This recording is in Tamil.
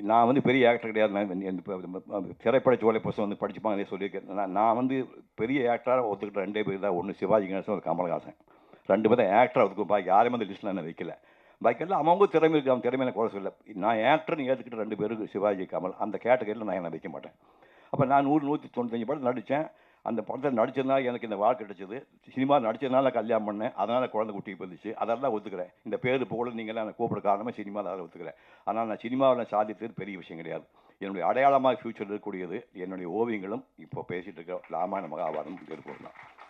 நான் வந்து பெரிய ஆக்டர் கிடையாது நான் இந்த- இந்த ப- திரைப்பட சோலை புஸ்தகம் வந்து படிச்சுப்பாங்க சொல்லியிருக்கேன் நான் நான் வந்து பெரிய ஆக்டராக ஒத்துக்கிட்ட ரெண்டே பேர் தான் ஒன்று சிவாஜி கணேசன் ஒரு கமலஹாசன் ரெண்டு பேர் தான் ஆக்டராக ஒத்துக்கும் பாக்கி யாருமே அந்த லிஸ்ட்டில் நான் வைக்கல பாக்கி எல்லாம் அவங்க திறமை இருக்கு அவன் திறமையில குறை சொல்ல நான் ஆக்டர்னு ஏற்றுக்கிட்ட ரெண்டு பேருக்கு சிவாஜி கமல் அந்த கேட்டகரியில் நான் என்ன வைக்க மாட்டேன் அப்போ நான் நூறு நூற்றி தொண்ணூத்தஞ்சு படம் நடித்தேன் அந்த படத்தில் நடிச்சதுனால எனக்கு இந்த வாழ்க்கை கிடைச்சது சினிமா நடிச்சதுனால கல்யாணம் பண்ணேன் அதனால் குழந்தை குட்டி பிறந்துச்சு அதெல்லாம் ஒத்துக்கிறேன் இந்த பேர் புகழ் நீங்களாம் எனக்கு கூப்பிட காரணமாக சினிமாவில் அதை ஒத்துக்கிறேன் ஆனால் நான் சினிமாவில் சாதித்தது பெரிய விஷயம் கிடையாது என்னுடைய அடையாளமாக ஃபியூச்சர் இருக்கக்கூடியது என்னுடைய ஓவியங்களும் இப்போ பேசிகிட்டு இருக்க ராமாயண மகாபாரதம் திருப்பூர் தான்